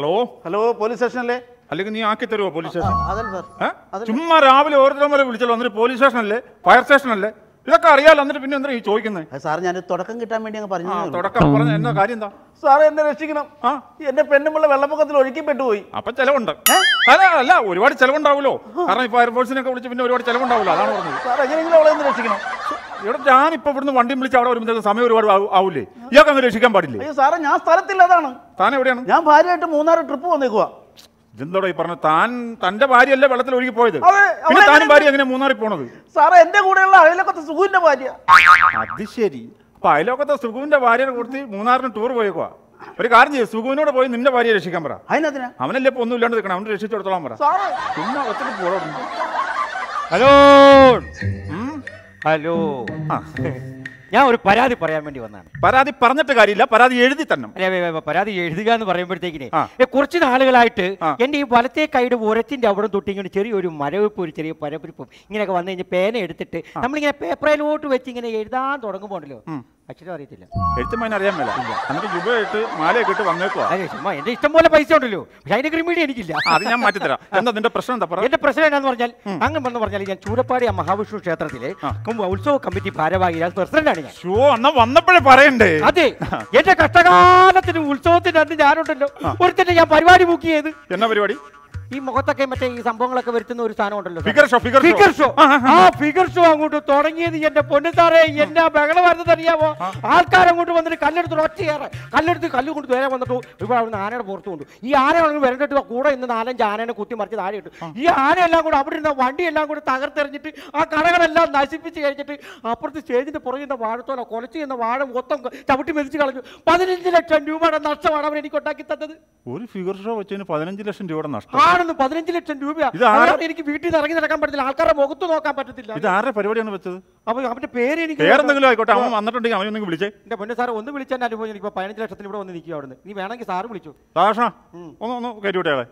Hello hello police സ്റ്റേഷനല്ലേ അല്ലെങ്കിൽ നീ ആക്കി തരുമോ പോലീസ് സ്റ്റേഷൻ അതല്ല സാർ ഏ? ചുമ്മാ രാവിലെ ഓരോരുത്തരും വരെ വിളിച്ചല്ലോ എന്നിട്ട് പോലീസ് സ്റ്റേഷനല്ലേ ഫയർ സ്റ്റേഷനല്ലേ ഇതൊക്കെ അറിയാലോ എന്നിട്ട് പിന്നെ എന്താ ഈ ചോദിക്കുന്നത് അത് സാർ ഞാൻ തുടക്കം കിട്ടാൻ വേണ്ടി അങ്ങ് ആ പറഞ്ഞു തുടക്കം പറഞ്ഞ എന്താ കാര്യം എന്താ സാർ എന്നെ രക്ഷിക്കണം ആ എന്റെ പെണ്ണുമുള്ള വെള്ളപ്പൊക്കത്തിൽ ഒഴുക്കി പെട്ടുപോയി അപ്പൊ ചെലവുണ്ട് അല്ല അല്ല ഒരുപാട് ചെലവുണ്ടാവുമല്ലോ കാരണം ഈ ഫയർഫോഴ്സിനൊക്കെ വിളിച്ച് പിന്നെ ഒരുപാട് ചെലവുണ്ടാവില്ല അതാണ് പറഞ്ഞത് സാർ എങ്ങനെയെങ്കിലും അവളെ ഒന്ന് രക്ഷിക്കണം ഇവിടെ ഞാനിപ്പോ ഇവിടുന്ന് വണ്ടിയും വിളിച്ച് അവിടെ വരുമ്പോഴത്തേക്ക് സമയം ഒരുപാട് ആവു- ആവൂലേ ഇയാൾക്ക് അങ്ങ് രക്ഷിക്കാൻ പാടില്ലേ അയ്യോ സാറേ ഞാൻ സ്ഥലത്തില്ല അതാണ് താൻ എവിടെയാണ് ഞാൻ ഭാര്യയായിട്ട് മൂന്നാർ ട്രിപ്പ് വന്നേക്കുവാ ഇതെന്തോടാ ഈ പറഞ്ഞ താൻ തന്റെ ഭാര്യയല്ലേ വെള്ളത്തിൽ ഒഴുകി പോയത് അതെ, പിന്നെ അവളെ താനും ഭാര്യ എങ്ങനെ മൂന്നാറിൽ പോണത് സാറേ എന്റെ കൂടെയുള്ള അയലൊക്കത്തെ സുഖുവിന്റെ ഭാര്യ അത് ശരി അപ്പൊ അയലോക്കത്തെ സുഖുവിന്റെ ഭാര്യനെ കൊടുത്ത് മൂന്നാറിന് ടൂർ പോയേക്കുവാ ഒരു കാര്യം ചെയ്യും സുഖുവിനോട് പോയി നിന്റെ ഭാര്യയെ രക്ഷിക്കാൻ പറ അതിനതിനാ അവനല്ലേ ഇപ്പൊ ഒന്നും ഇല്ലാണ്ട് നിൽക്കണം അവനെ രക്ഷിച്ചു കൊടുത്തോളാൻ പറ സാറേ ചുമ്മാ ഒത്തിരി പോടോ ഹലോ ഉം. ഹലോ ആ. ഞാൻ ഒരു പരാതി പറയാൻ വേണ്ടി വന്നതാണ് പരാതി പറഞ്ഞിട്ട് കാര്യമില്ല പരാതി എഴുതി തന്നെ അല്ലെ, വേ, വേ, പരാതി എഴുതുക എന്ന് പറയുമ്പോഴത്തേക്കിനെ ആ. ഏ, കുറച്ച് നാളുകളായിട്ട് ആ. എന്റെ ഈ വലത്തെ കൈയുടെ ഉരത്തിന്റെ അവിടെ തൊട്ട് ഇങ്ങനെ ചെറിയൊരു മരവിപ്പ് ഒരു ചെറിയ പരപ്പിരിപ്പും ഇങ്ങനെയൊക്കെ വന്നു കഴിഞ്ഞാൽ പേന എടുത്തിട്ട് നമ്മളിങ്ങനെ പേപ്പറിലോട്ട് വെച്ച് ഇങ്ങനെ എഴുതാൻ തുടങ്ങുമ്പോണ്ടല്ലോ അക്ഷരം അറിയത്തില്ല എഴുത്തുമാൻ അറിയാൻ മേല എന്നിട്ട് ജുബയിട്ട് മാലയൊക്കെ ഇട്ട് വന്നേക്കുവാ അതെ ചുമ്മാ എന്റെ ഇഷ്ടം പോലെ പൈസ ഉണ്ടല്ലോ പക്ഷെ അതിന്റെ ക്രിമീഡി എനിക്കില്ല അത് ഞാൻ മാറ്റിത്തരാം എന്താ നിന്റെ പ്രശ്നം എന്താ പറ എന്റെ പ്രശ്നം എന്നാന്ന് പറഞ്ഞാൽ അങ്ങനെ വന്ന് പറഞ്ഞാൽ ഞാൻ ചൂരപ്പാടി ആ മഹാവിഷ്ണു ക്ഷേത്രത്തിലെ കുംഭ ഉത്സവ കമ്മിറ്റി ഭാരവാഹി പ്രസിഡന്റാണ് ഞാൻ ഷോ അന്നാ വന്നപ്പോഴേ പറയണ്ടേ അതെ എന്റെ കഷ്ടകാലത്തിന് ഉത്സവത്തിന്റെ അന്ന് ഞാനുണ്ടല്ലോ ഒരുത്തന്നെ ഞാൻ പരിപാടി ബുക്ക് ചെയ്ത് എന്നാ പരിപാടി ഈ മുഖത്തൊക്കെ മറ്റേ ഈ സംഭവങ്ങളൊക്കെ വരുത്തുന്ന ഒരു സാധനം ഉണ്ടല്ലോ figure show figure figure show show ആ ഫിഗർ ഷോ അങ്ങോട്ട് തുടങ്ങിയത് എന്റെ പൊന്നു സാറേ എന്നെ ബഹളം വരുന്നത് അറിയാമോ ആൾക്കാർ അങ്ങോട്ട് വന്നിട്ട് കല്ലെടുത്ത് ഒറ്റയേറെ കല്ലെടുത്ത് കല്ല് കൊണ്ട് നേരെ വന്നിട്ട് ഇവിടെ അവിടുന്ന് ആനയുടെ പുറത്ത് കൊണ്ടു ഈ ആന വന്ന് വരണ്ടിട്ട് കൂടെ ഇന്ന് നാലഞ്ച് ആനേനെ കുത്തി മറിച്ച് താഴെ ഇട്ടു ഈ ആനയെല്ലാം കൂടെ അവിടെ ഇരുന്ന വണ്ടിയെല്ലാം കൂടെ തകർത്തെറിഞ്ഞിട്ട് ആ കടകളെല്ലാം നശിപ്പിച്ച് കഴിഞ്ഞിട്ട് അപ്പുറത്ത് സ്റ്റേജിന്റെ പുറകിൽ നിന്ന് വാഴത്തോല കൊലച്ച് ചെയ്യുന്ന വാഴ മൊത്തം ചവിട്ടി മെതിച്ച് കളഞ്ഞു പതിനഞ്ച് ലക്ഷം രൂപയുടെ നഷ്ടമാണ് അവർ എനിക്ക് ഉണ്ടാക്കി തന്നത് ഒരു ഫിഗർ ഷോ വെച്ചതിന് പതിനഞ്ച് ലക്ഷം രൂപയുടെ നഷ്ടം ആണെന്ന് പതിനഞ്ച് ലക്ഷം രൂപ ഇത് ആരാ- അതുകൊണ്ട് എനിക്ക് വീട്ടിൽ നിന്ന് ഇറങ്ങി നടക്കാൻ പറ്റില്ല ആൾക്കാരുടെ മുഖത്ത് നോക്കാൻ പറ്റത്തില്ല ഇത് ആരുടെ പരിപാടിയാണ് വെച്ചത് അപ്പൊ അവന്റെ പേര് എനിക്ക് പേരെന്തെങ്കിലും ആയിക്കോട്ടെ അവൻ വന്നിട്ടുണ്ടെങ്കിൽ അവനെ ഒന്നെങ്കിൽ വിളിച്ചേ എന്റെ പൊന്നെ സാർ ഒന്ന് വിളിച്ചാൽ അനുഭവം എനിക്ക് പതിനഞ്ച് ലക്ഷത്തിന് ഇവിടെ വന്ന് നിൽക്കുക അവിടുന്ന് നീ വേണമെങ്കിൽ സാറ് വിളിച്ചു ദാഷ ഒന്ന് ഒന്ന് കയറ്റി വിട്ടേളെ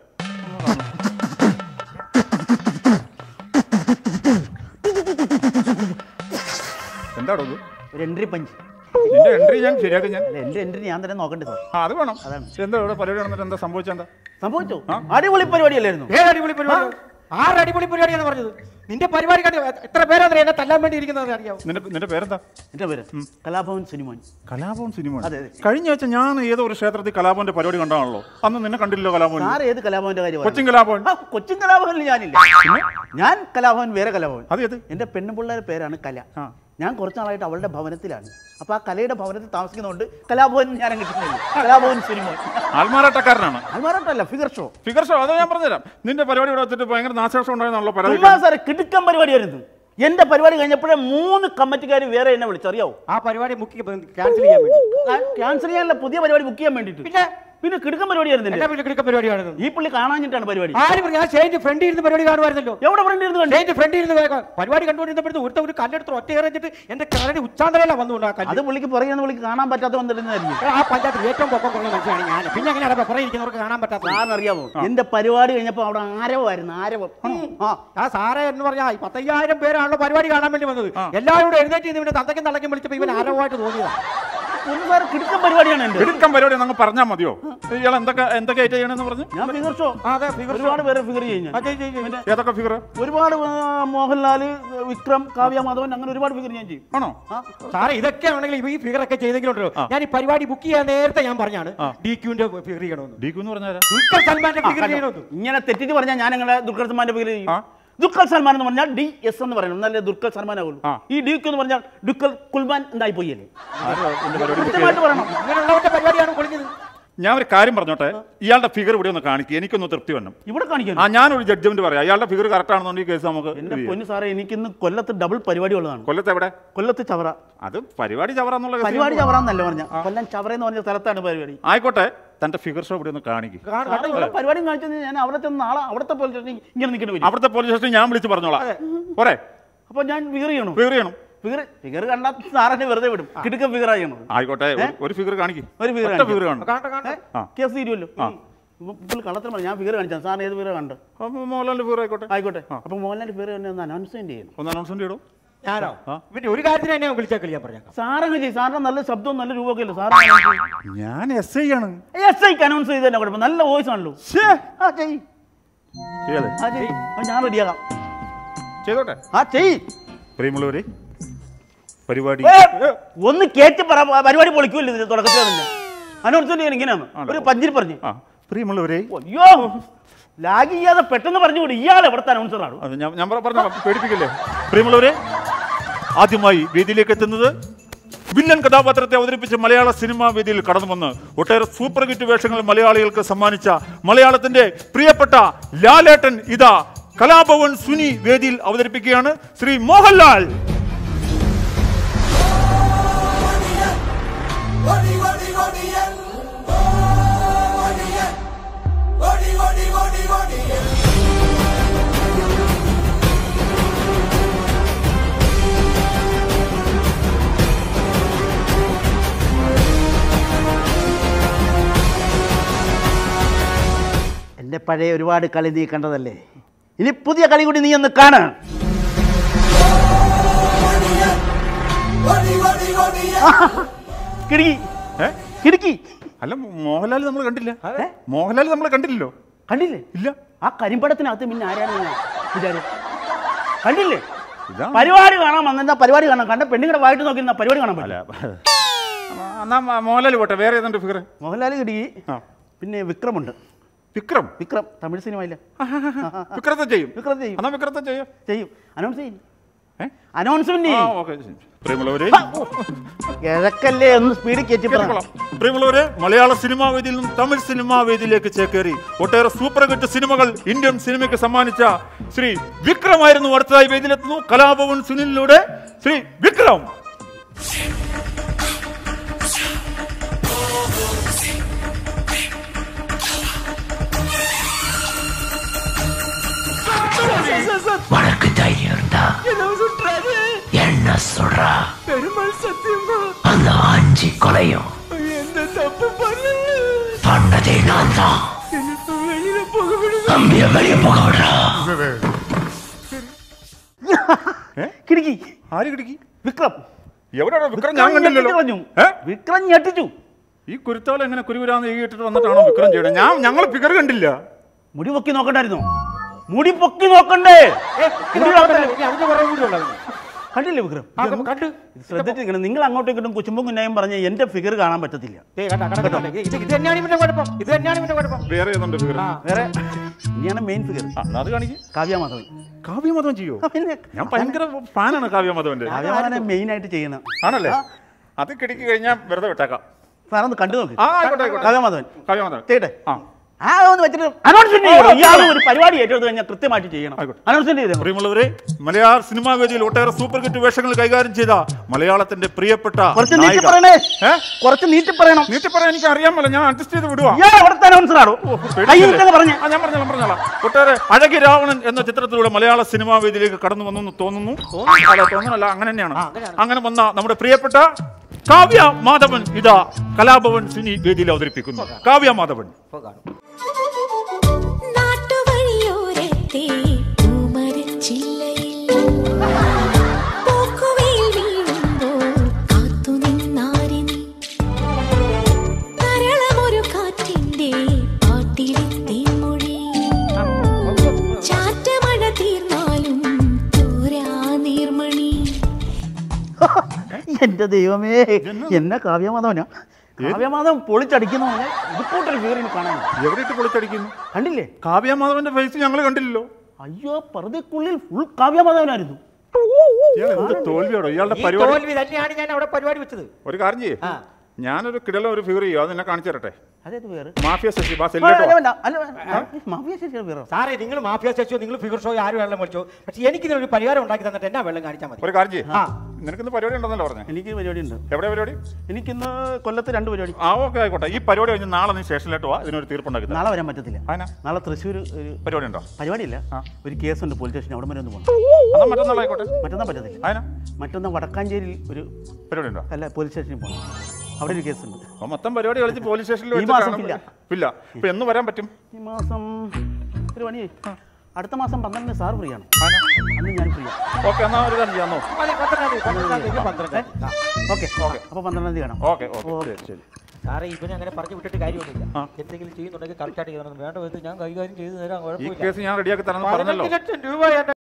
എന്താടോ ഇത് ഒരു എൻട്രി പഞ്ച് നിന്റെ എൻട്രി ഞാൻ ശരിയാക്കി ഞാൻ അല്ല എന്റെ എൻട്രി ഞാൻ തന്നെ നോക്കണ്ടേ സാർ ആ അത് വേണം എന്താ ഇവിടെ പരിപാടി നടന്നിട്ട് എന്താ സംഭവിച്ചെന്താ സംഭവിച്ചോ അടിപൊളി പരിപാടിയല്ലായിരുന്നു ഏത് അടിപൊളി പരിപാടി ആറ് അടിപൊളി പരിപാടിയാണ് പറഞ്ഞത് നിന്റെ പരിപാടി കണ്ടു എത്ര പേരാണ് എന്നെ തല്ലാൻ വേണ്ടി ഇരിക്കുന്നത് അറിയാവോ നിന്റെ നിന്റെ പേരെന്താ എന്റെ പേര് കലാഭവൻ സിനിമോൻ കലാഭവൻ സിനിമ അതെ, അതെ. കഴിഞ്ഞ ആഴ്ച ഞാൻ ഏതോ ഒരു ക്ഷേത്രത്തിൽ കലാഭവന്റെ പരിപാടി കണ്ടാണല്ലോ അന്ന് നിന്നെ കണ്ടില്ലല്ലോ കലാഭവൻ സാർ ഏത് കലാഭവന്റെ കാര്യം കൊച്ചിൻ കലാഭവൻ ആ, കൊച്ചിൻ കലാഭവനിൽ ഞാനില്ല ഞാൻ കലാഭവൻ വേറെ കലാഭവൻ അത് ഏത് എന്റെ പെണ്ണുപിള്ളേരുടെ പേരാണ് കല ആ. ഞാൻ കുറച്ച് നാളായിട്ട് അവളുടെ ഭവനത്തിലാണ് അപ്പൊ ആ കലയുടെ ഭവനത്തിൽ താമസിക്കുന്നതുകൊണ്ട് കലാഭവൻ ഞാൻ കിട്ടുന്നില്ല കലാഭവൻ സിനിമോൻ ആൽമാറാട്ടക്കാരനാണ് അൽമാറാട്ടല്ല ഫിഗർ ഷോ ഫിഗർ ഷോ അത് ഞാൻ പറഞ്ഞുതരാം നിന്റെ പരിപാടി ഇവിടെ വെച്ചിട്ട് ഭയങ്കര നാശനഷ്ടം ഉണ്ടായെന്നുള്ള പരാതി ചുമ്മാ സാറേ കിടുക്കൻ പരിപാടിയായിരുന്നു എന്റെ പരിപാടി കഴിഞ്ഞപ്പോഴേ മൂന്ന് കമ്മിറ്റിക്കാർ വേറെ എന്നെ വിളിച്ചറിയാവോ ആ പരിപാടി മുക്കി ക്യാൻസൽ ചെയ്യാൻ വേണ്ടി ക്യാൻസൽ ചെയ്യാനുള്ള പുതിയ പരിപാടി ബുക്ക് ചെയ്യാൻ വേണ്ടിട്ട് പിന്നെ പിന്നെ കിടുക്കൻ പരിപാടിയായിരുന്നു എന്റെ എന്റെ. വീട്ടിൽ കിടക്കുന്ന പരിപാടിയാണ് ഈ പുള്ളി കാണാഞ്ഞിട്ടാണ് പരിപാടി ആരും പറഞ്ഞു, ഞാൻ സ്റ്റേജിന്റെ ഫ്രണ്ടിൽ ഇരുന്ന് പരിപാടി കാണുമായിരുന്നല്ലോ എവിടെ ഫ്രണ്ട് ഇരുന്ന് കണ്ടു സ്റ്റേജിന്റെ ഫ്രണ്ടിൽ ഇരുന്ന് കേൾക്കാം. പരിപാടി കണ്ടുകൊണ്ടിരുന്നപ്പോഴത്തെ ഒരുത്ത ഒരു കല്ലെടുത്ത് ഒറ്റ എറിഞ്ഞിട്ട് എന്റെ കരടി ഉച്ചാന്തരല്ല വന്നുകൊണ്ട് ആ കല്ല് അത് പുള്ളിക്ക് പുറകെ നിന്ന് പുള്ളിക്ക് കാണാൻ പറ്റാത്ത വന്നിരുന്നതായിരിക്കും ആ പഞ്ചായത്തിൽ ഏറ്റവും പൊക്കം കുറഞ്ഞ മനുഷ്യനാണ് ഞാൻ പിന്നെ അങ്ങനെ പുറകെ ഇരിക്കുന്നവർക്ക് കാണാൻ പറ്റാത്ത സാറിന് അറിയാമോ എന്റെ പരിപാടി കഴിഞ്ഞപ്പോ അവിടെ ആരവമായിരുന്നു ആരവം ആ ആ സാറേ എന്ന് പറഞ്ഞാൽ പത്തയ്യായിരം പേരാണല്ലോ പരിപാടി കാണാൻ വേണ്ടി വന്നത് എല്ലാവരും കൂടെ എഴുന്നേറ്റ് നിന്ന് ഇവനെ തന്തയ്ക്കും തള്ളയ്ക്കും വിളിച്ചപ്പോൾ ഇവൻ ആരവമായിട്ട് തോന്നിയതാണ് ഒന്ന് സാറ് കിടുക്കൻ പരിപാടിയാണ് എന്റെ എടുക്കാൻ പരിപാടി അങ്ങ് പറഞ്ഞാൽ മതിയോ ഇയാൾ എന്തൊക്കെ എന്തൊക്കെ ഐറ്റം ചെയ്യണമെന്ന് പറഞ്ഞു ഞാൻ ഫിഗർ ഷോ ആ, അതെ ഫിഗർ ഒരുപാട് പേരെ ഫിഗർ ചെയ്യും ഞാൻ അതെ ചെയ്യും ചെയ്യും. ഏതൊക്കെ ഫിഗർ ഒരുപാട് ആ, മോഹൻലാല് വിക്രം കാവ്യ മാധവൻ അങ്ങനെ ഒരുപാട് ഫിഗർ ഞാൻ ചെയ്യും ആണോ ആ, സാറേ ഇതൊക്കെ ആണെങ്കിൽ ഈ ഫിഗർ ഒക്കെ ചെയ്തെങ്കിലുണ്ടല്ലോ ഞാൻ ഈ പരിപാടി ബുക്ക് ചെയ്യാൻ നേരത്തെ ഞാൻ പറഞ്ഞാണ് ഡി ക്യൂന്റെ ഫിഗർ ചെയ്യണമെന്ന് ഡി എന്ന് പറഞ്ഞാൽ ദുൽഖർ സൽമാന്റെ ആ, ഫിഗർ കണ്ടോ? ചെയ്യണമെന്ന് ഇങ്ങനെ തെറ്റിച്ച് പറഞ്ഞാൽ ഞാൻ നിങ്ങളെ ദുൽഖർ സൽമാന്റെ ഫിഗർ ചെയ്യും ആ. ദുൽഖർ സൽമാൻ എന്ന് പറഞ്ഞാൽ ഡി എസ് എന്ന് പറയണം എന്നാലേ ദുൽഖർ സൽമാൻ ആവുള്ളൂ ആ. ഈ ഡി എന്ന് പറഞ്ഞാൽ ദുൽഖർ കുൽമാൻ എന്തായി പോയല്ലേ ആരോ എന്റെ പരിപാടി book ചെയ്തത്? കൃത്യമായിട്ട് പറയണം ഇങ്ങനെയുള്ളവരുടെ പരിപാടിയാണ് പൊളിഞ്ഞത് ഞാൻ ഒരു കാര്യം പറഞ്ഞോട്ടെ ഇയാളുടെ ഫിഗർ ഇവിടെ ഒന്ന് കാണിക്കുക എനിക്കൊന്ന് തൃപ്തി വരണം ഇവിടെ കാണിക്കണം ആ ഞാനൊരു ജഡ്ജ്മെന്റ് പറയാം ഇയാളുടെ ഫിഗർ കറക്റ്റ് ആണെന്നുണ്ടെങ്കിൽ കേസ് നമുക്ക് എന്റെ ഇത് ചെയ്യാം. പൊന്നു സാറേ എനിക്കിന്ന് കൊല്ലത്ത് ഡബിൾ പരിപാടി ഉള്ളതാണ് കൊല്ലത്ത് എവിടെ കൊല്ലത്ത് ചവറ അത് പരിപാടി ചവറാന്നുള്ള കേസ് പരിപാടി ചവറ എന്നല്ല പറഞ്ഞ കൊല്ലം ചവറ എന്ന് പറഞ്ഞ സ്ഥലത്താണ് പരിപാടി ആയിക്കോട്ടെ തന്റെ ഫിഗർ ഷോ ഇവിടെ ഒന്ന് കാണിക്കും അവിടെ ഇവിടെ പരിപാടി കാണിച്ചത് ഞാൻ അവിടെ ചെന്ന് നാളെ അവിടുത്തെ പോലെ ഇങ്ങനെ നിൽക്കേണ്ടി വരും അവിടുത്തെ പോലീസ് സ്റ്റേഷൻ ഞാൻ വിളിച്ച് പറഞ്ഞോളാം പോരെ അപ്പൊ ഞാൻ ഫിഗർ ചെയ്യണം ഫിഗർ ചെയ്യണം ഫിഗർ ഫിഗർ കണ്ടാൽ സാറിനെ വെറുതെ വിടും കിടുക്കൻ ഫിഗർ ചെയ്യണം ആയിക്കോട്ടെ ഒരു- ഒരു ഫിഗർ കാണിക്കും ഒരു figure ഒറ്റ കാണിക്ക്. ഫിഗർ കാണും കാണട്ടെ കാണട്ടെ ആ. കേസ് തീരുമല്ലോ ഇപ്പോൾ കള്ളത്തിൽ പറഞ്ഞു ഞാൻ ഫിഗർ കാണിച്ചാൽ സാറിന് ഏത് ഫിഗർ കണ്ട് അപ്പൊ മോഹൻലാലിന്റെ ഫിഗർ ആയിക്കോട്ടെ ആയിക്കോട്ടെ അപ്പൊ മോഹൻലാൽ ഫിഗർ തന്നെ ഒന്ന് അനൗൺസ്മെന്റ് ചെയ്യണം ഒന്ന് അനൗൺസ്മെന്റ് ചെയ്യടോ ഞാനോ ആ. പിന്നെ ഒരു കാര്യത്തിന് എന്നെ വിളിച്ചാൽ കളിയാൻ പറഞ്ഞേക്കാം സാറങ്ങ് ചെയ്യും സാറിന്റെ നല്ല ശബ്ദവും നല്ല രൂപമൊക്കെ അല്ലേ സാറ് ഞാൻ എസ് ഐ ആണ് എസ് ഐക്ക് അനൗൺസ് ചെയ്ത് തന്നെ കുഴപ്പം നല്ല വോയിസ് ആണല്ലോ ശ്ശേ. ആ ചെയ് ചെയ്യാതെ ആ ചെയ് ആ, ഞാൻ റെഡിയാകാം ചെയ്തോട്ടെ ആ ചെയ് പ്രിയമുള്ളവരെ പരിപാടി ഏ, ഒന്ന് കേട്ട് പറ പരിപാടി പൊളിക്കൂല്ലോ ഇതിന് തുടക്കത്തിൽ തന്നെ അനൗൺസ്മെന്റ് ചെയ്യാൻ ഇങ്ങനെയാണ് ആണോ? ഒരു പഞ്ചിൽ പറഞ്ഞു ആ പ്രിയമുള്ളവരെ അയ്യോ ലാഗ് ചെയ്യാതെ പെട്ടെന്ന് പറഞ്ഞു കൂടി ഇയാൾ എവിടുത്തെ അനൗൺസറാണ് അത് ഞാൻ ഞാൻ പറഞ്ഞ പേടിപ്പിക്കല്ലേ പ്രിയമുള്ളവരെ ആദ്യമായി വേദിയിലേക്ക് എത്തുന്നത് വില്ലൻ കഥാപാത്രത്തെ അവതരിപ്പിച്ച് മലയാള സിനിമാ വേദിയിൽ കടന്നു വന്ന് ഒട്ടേറെ സൂപ്പർ ഹിറ്റ് വേഷങ്ങൾ മലയാളികൾക്ക് സമ്മാനിച്ച മലയാളത്തിന്റെ പ്രിയപ്പെട്ട ലാലേട്ടൻ ഇതാ കലാഭവൻ സുനി വേദിയിൽ അവതരിപ്പിക്കുകയാണ് Shri Mohanlal Odi, odi, odi, yen. Odi, yen. Odi, odi, odi, odi, yen. എൻ്റെ പഴയ ഒരുപാട് കളി നീ കണ്ടതല്ലേ ഇനി പുതിയ കളി കൂടി നീ ഒന്ന് കാണ് Odi, odi, odi, yen. കിടുക്കി ഏ? കിടുക്കി അല്ല മോഹൻലാൽ നമ്മൾ കണ്ടില്ല ഏ? മോഹൻലാൽ നമ്മൾ കണ്ടില്ലല്ലോ കണ്ടില്ലേ ഇല്ല ആ കരിമ്പടത്തിനകത്ത് പിന്നെ ആരാണ് ഞാൻ വിചാരം കണ്ടില്ലേ ഇതാണ് പരിപാടി കാണാൻ വന്നിരുന്ന പരിപാടി കാണാൻ കണ്ട പെണ്ണുങ്ങളുടെ വായിട്ട് നോക്കി നിന്നാ പരിപാടി കാണാൻ അല്ല പറ്റില്ല എന്നാ മോഹൻലാൽ പോട്ടെ വേറെ ഏതുണ്ട് ഫിഗർ മോഹൻലാൽ കിടുക്കി ആ പിന്നെ വിക്രമുണ്ട് വിക്രം വിക്രം തമിഴ് സിനിമയില്ല വിക്രത്തെ ചെയ്യും വിക്രം ചെയ്യും എന്നാ വിക്രത്തെ ചെയ്യും ചെയ്യും അനൗൺസ് ചെയ്യും ഏ? അനൗൺസ്മെന്റ് ആ ഓക്കെ പ്രിയമുള്ളവരെ കിഴക്കല്ലേ ഒന്ന് സ്പീഡിൽ കയറ്റി പറ. കേൾക്കൊള്ളാം. പ്രിയമുള്ളവരെ മലയാള സിനിമാ വേദിയിൽ നിന്നും തമിഴ് സിനിമാ വേദിയിലേക്ക് ചേക്കേറി ഒട്ടേറെ സൂപ്പർ ഹിറ്റ് സിനിമകൾ ഇന്ത്യൻ സിനിമയ്ക്ക് സമ്മാനിച്ച ശ്രീ വിക്രമായിരുന്നു അടുത്തതായി വേദിയിലെത്തുന്നു കലാഭവൻ സുനിലിലൂടെ ശ്രീ വിക്രം உனக்கு தைரியம் இருந்தா என்ன சொல்றா அந்த அஞ்சு கொலையும் பண்ணதே நான் தான் தம்பிய வெளியே போக விடுறா കിടുക്കി ആര് കിടക്കി വിക്രം എവിടെയാണോ വിക്രം ഞാൻ വിക്രം ഞെട്ടിച്ച് കണ്ടില്ലല്ലോ കളഞ്ഞു. ഏ? വിക്രം ഞെട്ടിച്ചു ഈ കുരുത്തോല എങ്ങനെ കുരുകുരാന്ന് ഈ ഇട്ടിട്ട് വന്നിട്ടാണോ വിക്രം ചെയ്യണത് ഞാൻ ഞങ്ങൾ ഫിഗർ കണ്ടില്ല മുടി പൊക്കി നോക്കണ്ടായിരുന്നോ മുടി പൊക്കി നോക്കണ്ടേ മുടി നോക്കണ്ടേ? ഇനി അതിന്റെ കുറവ് കൂടി ഉള്ളത് കണ്ടില്ലേ വിക്രം ആ, കണ്ട് ശ്രദ്ധിച്ചിരിക്കണം നിങ്ങൾ അങ്ങോട്ടും ഇങ്ങോട്ടും കുച്ചുമ്പും കുന്നായും പറഞ്ഞ് എന്റെ ഫിഗർ കാണാൻ പറ്റത്തില്ല ദേ, കണ്ടോ, കണ്ടോ, കണ്ടോ. ഇത് ഇത് തന്നെയാണ് ഇവന്റെ കുഴപ്പം ഇത് തന്നെയാണ് ഇവന്റെ കുഴപ്പം വേറെ ഏതുണ്ട് ഫിഗർ ആ. വേറെ ഇനിയാണ് മെയിൻ ഫിഗർ അത് കാണിക്കും കാവ്യാമാധവൻ കാവ്യമതം ചെയ്യോ പിന്നെ ഞാൻ ഭയങ്കര ഫാനാണ് കാവ്യമതവന്റെ കാവ്യാമാധവനെ മെയിൻ ആയിട്ട് ചെയ്യണം ആണല്ലേ അത് കിടക്കി കഴിഞ്ഞാൽ വെറുതെ വിട്ടേക്കാം സാറൊന്ന് കണ്ടു നോക്ക് ആ ആയിക്കോട്ടെ ആയിക്കോട്ടെ കാവ്യാമാധവൻ കാവ്യമതം ചെയ്യട്ടെ ആ ആ ഒന്ന് വെച്ചിട്ട് അനൗൺസ്മെന്റ് ചെയ്യണം ഇയാൾ ഒരു പരിപാടി ഏറ്റെടുത്ത് കഴിഞ്ഞാൽ കൃത്യമായിട്ട് ചെയ്യണം ആയിക്കോട്ടെ. അനൗൺസ്മെന്റ് ചെയ്തേ പ്രിയമുള്ളവരെ മലയാള സിനിമാ വേദിയിൽ ഒട്ടേറെ സൂപ്പർ ഹിറ്റ് വേഷങ്ങൾ കൈകാര്യം ചെയ്ത മലയാളത്തിന്റെ പ്രിയപ്പെട്ട കുറച്ച് നീട്ടി നായിക. പറയണേ ഏ? കുറച്ച് നീട്ടി പറയണം നീട്ടി പറയാൻ എനിക്ക് അറിയാമല്ലോ ഞാൻ അഡ്ജസ്റ്റ് ചെയ്ത് വിടുവാ ഇയാൾ അവിടുത്തെ അനൗൺസർ ആണോ കൈ വിട്ടെന്ന് പറഞ്ഞേ ആ, ഞാൻ പറഞ്ഞോളാം പറഞ്ഞോളാം ഒട്ടേറെ അഴകി രാവണൻ എന്ന ചിത്രത്തിലൂടെ മലയാള സിനിമാ വേദിയിലേക്ക് കടന്നു വന്നു എന്ന് തോന്നുന്നു അല്ല തോന്നുന്നല്ല അങ്ങനെ തന്നെയാണ് അങ്ങനെ വന്ന നമ്മുടെ പ്രിയപ്പെട്ട കാവ്യ മാധവൻ ഇതാ കലാഭവൻ സിനി വേദിയിൽ അവതരിപ്പിക്കുന്നു കാവ്യ മാധവൻ ഇപ്പൊ കാണും നാട്ടുവഴിയോരത്തെ പൂമരച്ചില്ലയിൽ പൂക്കുവയിൽ വീഴുമ്പോൾ കാത്തുനിന്നാരി നീ. കരളമൊരു കാറ്റിന്റെ പാട്ടിലെ തേൻമൊഴി. ചാറ്റമഴ തീർന്നാലും തോരാ നീർമണി എന്റെ ദൈവമേ എന്നെ കാവ്യമാധവനാ കാവ്യമാധവൻ പൊളിച്ചടിക്കുന്ന ഇതുകൂട്ടൊരു ഫിഗറിന് കാണാൻ എവിടെ ഇട്ട് പൊളിച്ചടിക്കുന്നു കണ്ടില്ലേ കാവ്യ മാധവന്റെ ഫേസ് ഞങ്ങൾ കണ്ടില്ലല്ലോ അയ്യോ പറുതിക്കുള്ളിൽ ഫുൾ കാവ്യമാധവനായിരുന്നു ഇയാൾ എന്ത് തോൽവിയോടോ ഇയാളുടെ ഈ പരിപാടി തോൽവി തന്നെയാണ് ഞാൻ അവിടെ പരിപാടി വെച്ചത് ഒരു കാര്യം ചെയ്യേ ആ. ഞാനൊരു കിടല ഒരു ഫിഗർ ചെയ്യും അത് എന്നെ കാണിച്ചു തരട്ടെ അതേത് പേര് മാഫിയ ശശി ബാ അല്ല, സെല്ലിട്ടോ വേണ്ട, അല്ല, വേണ്ട. മാഫിയ ശശിയുടെ പേരോ സാറേ നിങ്ങൾ മാഫിയ സ്റ്റേഷോ നിങ്ങൾ ഫിഗർ ഷോ ആരും വെള്ളം വിളിച്ചോ പക്ഷെ എനിക്ക് ഇതിനൊരു പരിഹാരം ഉണ്ടാക്കി തന്നിട്ട് എന്നാ വെള്ളം കാണിച്ചാൽ മതി ഒരു കാര്യം ചെയ്യേ ആ. നിനക്കിന്ന് പരിപാടി ഉണ്ടെന്നല്ലോ പറഞ്ഞേ എനിക്ക് പരിപാടി ഉണ്ട് എവിടെ പരിപാടി എനിക്കിന്ന് കൊല്ലത്ത് രണ്ട് പരിപാടി ആ ഓക്കെ ആയിക്കോട്ടെ ഈ പരിപാടി കഴിഞ്ഞ് നാളെ നീ സ്റ്റേഷനിലോട്ട് വാ ഇതിനൊരു തീർപ്പുണ്ടാക്കി തരാം. നാളെ വരാൻ പറ്റത്തില്ല അതിനാ? നാളെ തൃശ്ശൂർ ഒരു പരിപാടി ഉണ്ടോ പരിപാടിയില്ല ആ. ഒരു കേസുണ്ട് പോലീസ് സ്റ്റേഷൻ അവിടെ വരെ ഒന്ന് പോകണം എന്നാ മറ്റന്നാൾ ആയിക്കോട്ടെ മറ്റന്നാ പറ്റത്തില്ല അതിനാ മറ്റന്നാ വടക്കാഞ്ചേരിയിൽ ഒരു പരിപാടി ഉണ്ടോ അല്ല പോലീസ് സ്റ്റേഷനിൽ പോകണം അവിടെ ഒരു കേസുണ്ട് അപ്പൊ മൊത്തം പരിപാടി കളിച്ച് പോലീസ് സ്റ്റേഷനിൽ ഈ വെച്ച് മാസം കാണുമ്പോ- ഇല്ല. ഇല്ല ഇപ്പൊ എന്ന് വരാൻ പറ്റും ഈ മാസം ഒരു പണി അടുത്ത മാസം പന്ത്രണ്ടിന് സാർ ഫ്രീ ആണ് അന്ന് ഞാൻ ഫ്രീ ആണ് ഓക്കെ എന്നാ ഒരു കാര്യം ചെയ്യാന്നോ മതി, പന്ത്രണ്ടാം തീയതി പന്ത്രണ്ടാം തീയതി പന്ത്രണ്ടാം തീയതി ആ. ഓക്കെ അപ്പോൾ പന്ത്രണ്ടാം തീയതി കാണാം ഓക്കെ ഓക്കെ ശരി ശരി സാറേ ഇവനെ അങ്ങനെ പറഞ്ഞു വിട്ടിട്ട് കാര്യമൊന്നുമില്ല ആ. എന്തെങ്കിലും ചെയ്യുന്നുണ്ടെങ്കിൽ കറക്റ്റായിട്ട് ചെയ്യണം വേണ്ട വിധത്തിൽ ഞാൻ കൈകാര്യം ചെയ്തു തരാം ഈ കുഴപ്പമില്ല കേസ് ഞാൻ റെഡിയാക്കി തരാമെന്ന് പറഞ്ഞല്ലോ പതിനഞ്ച് ലക്ഷം രൂപ എന്റെ